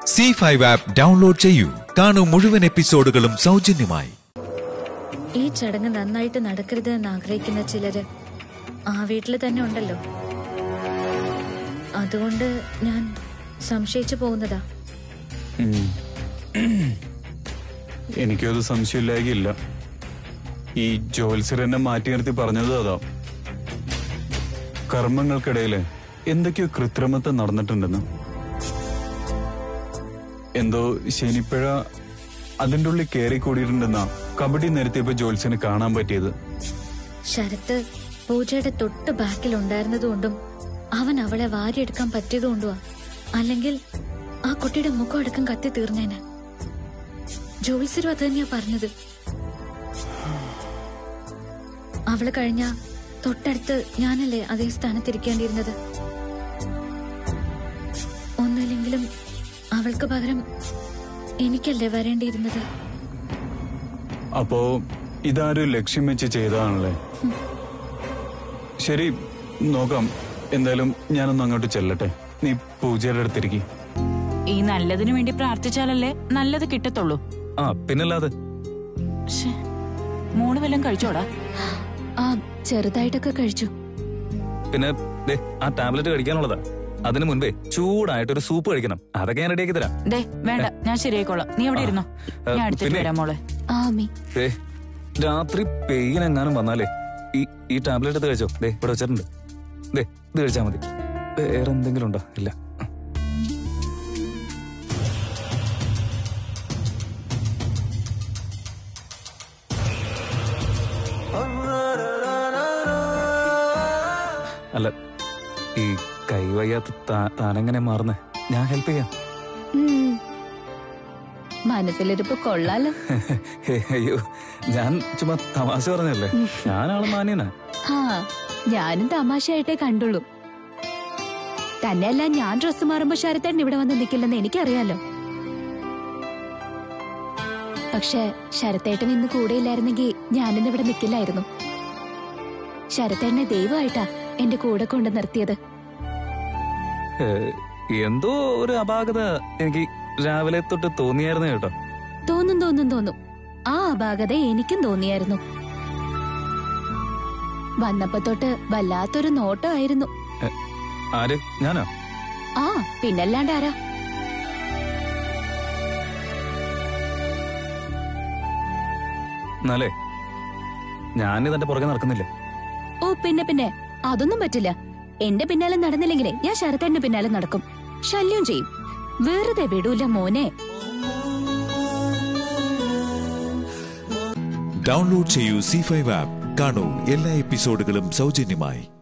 C five app download ചെയ്യൂ കാണൂ മുഴുവൻ എപ്പിസോഡുകളും സൗജന്യമായി ഈ ചടങ്ങ് നന്നായിട്ട് നടക്കരുത് എന്ന് ആഗ്രഹിക്കുന്ന ചിലര് ആ വീട്ടിൽ തന്നെ ഉണ്ടല്ലോ അതുകൊണ്ട് ഞാൻ സംശയിച്ചു പോകുന്നതാ ഉം. എനിക്കത് സംശയമില്ലായില്ല ഈ ജോത്സ്യർ എന്നെ മാറ്റി നിർത്തി പറഞ്ഞത് അതാ കർമ്മങ്ങൾക്കിടയില് എന്തൊക്കെയോ കൃത്രിമത്വം നടന്നിട്ടുണ്ടെന്ന് എന്തോ ശനിപ്പിഴ അതിൻ്റെ ഉള്ളിൽ കയറി കൂടിയിട്ടുണ്ടെന്നാ കബഡി നിരത്തിയപ്പോ ജോത്സ്യന് കാണാൻ പറ്റിയത് ശരത്ത് പൂജയുടെ തൊട്ട് ബാക്കിൽ ഉണ്ടായിരുന്നതുകൊണ്ടും അവൻ അവളെ വാരിയെടുക്കാൻ പറ്റിയതുകൊണ്ടുവാ അല്ലെങ്കിൽ ആ കുട്ടിയുടെ മുഖം അടക്കം കത്തി തീർന്നേനെ ജോത്സരും അത് തന്നെയാ പറഞ്ഞത് അവള് കഴിഞ്ഞ തൊട്ടടുത്ത് ഞാനല്ലേ അതേ സ്ഥാനത്തിരിക്കേണ്ടിയിരുന്നത് ഒന്നുമില്ലെങ്കിലും അവൾക്ക് പകരം എനിക്കല്ലേ വരേണ്ടിയിരുന്നത് അപ്പോ ഇതാരും ലക്ഷ്യം വെച്ച് ചെയ്തതാണല്ലേ ശരി നോക്കാം എന്തായാലും ഞാനൊന്ന് അങ്ങോട്ട് ചെല്ലട്ടെ നീ പൂജയുടെ അടുത്തിരിക്കും ഈ നല്ലതിനു വേണ്ടി പ്രാർത്ഥിച്ചാലല്ലേ നല്ലത് കിട്ടത്തുള്ളൂ ആ പിന്നല്ലാതെ ശ്ശേ, മോള് വല്ലതും കഴിച്ചോടാ ആ ചെറുതായിട്ടൊക്കെ കഴിച്ചു പിന്നെ ദേ ആ ടാബ്ലറ്റ് കഴിക്കാനുള്ളതാ അതിനു മുൻപേ ചൂടായിട്ട് ഒരു സൂപ്പ് കഴിക്കണം അതൊക്കെ ഞാൻ റെഡിയാക്കി തരാം ദേ വേണ്ട ഞാൻ ശരിയായിക്കോളാം നീ എവിടെ ഇരുന്നോ ആ, ഞാൻ എടുത്തിട്ട് പിന്നെ- വരാം മോളെ ആമി ദേ രാത്രി പെയിൻ എങ്ങാനും വന്നാലേ ഈ ഈ ടാബ്ലറ്റ് എടുത്ത് കഴിച്ചോ ദേ ഇവിടെ വെച്ചിട്ടുണ്ട് ദേ ഇത് കഴിച്ചാൽ മതി വേറെ എന്തെങ്കിലും ഉണ്ടോ ഇല്ല അല്ല ഈ കൈ വയ്യാത്ത താ- താനെങ്ങനെ മാറുന്നേ ഞാൻ ഹെൽപ്പ് ചെയ്യാം മനസ്സിലിരിപ്പ് കൊള്ളാലോ ഹേ, അയ്യോ ഞാൻ ചുമ്മാ തമാശ പറഞ്ഞല്ലേ ഞാനാള് മാന്യനാ ആ ഞാനും തമാശയായിട്ടേ കണ്ടുള്ളൂ തന്നെയല്ല ഞാൻ ഡ്രസ്സ് മാറുമ്പോ ശരത്തേട്ടൻ ഇവിടെ വന്ന് നിൽക്കില്ലെന്ന് എനിക്കറിയാലോ പക്ഷെ ശരത്തേട്ടൻ ഇന്ന് കൂടെയില്ലായിരുന്നെങ്കിൽ ഞാനിന്ന് ഇവിടെ നിൽക്കില്ലായിരുന്നു ശരത്തേട്ടനെ ദൈവമായിട്ടാ എന്റെ കൂടെ കൊണ്ട് നിർത്തിയത് ഏ, എന്തോ ഒരു അപാകത എനിക്ക് രാവിലെ തൊട്ട് തോന്നിയായിരുന്നു കേട്ടോ തോന്നും തോന്നും തോന്നും ആ അപാകത എനിക്കും തോന്നിയായിരുന്നു വന്നപ്പോ തൊട്ട് വല്ലാത്തൊരു നോട്ടമായിരുന്നു ആര് ഞാനോ ആ പിന്നല്ലാണ്ട് ആരാ എന്നാലേ ഞാനിതെന്റെ പുറകെ നടക്കുന്നില്ല ഓ പിന്നെ പിന്നെ അതൊന്നും പറ്റില്ല എന്റെ പിന്നാലെ നടന്നില്ലെങ്കിലേ ഞാൻ ശരത്തേന്റെ പിന്നാലെ നടക്കും ശല്യം ചെയ്യും വെറുതെ വിടൂല മോനെ ഡൗൺലോഡ് ചെയ്യൂ സി ഫൈവ് ആപ്പ് കാണൂ എല്ലാ എപ്പിസോഡുകളും സൗജന്യമായി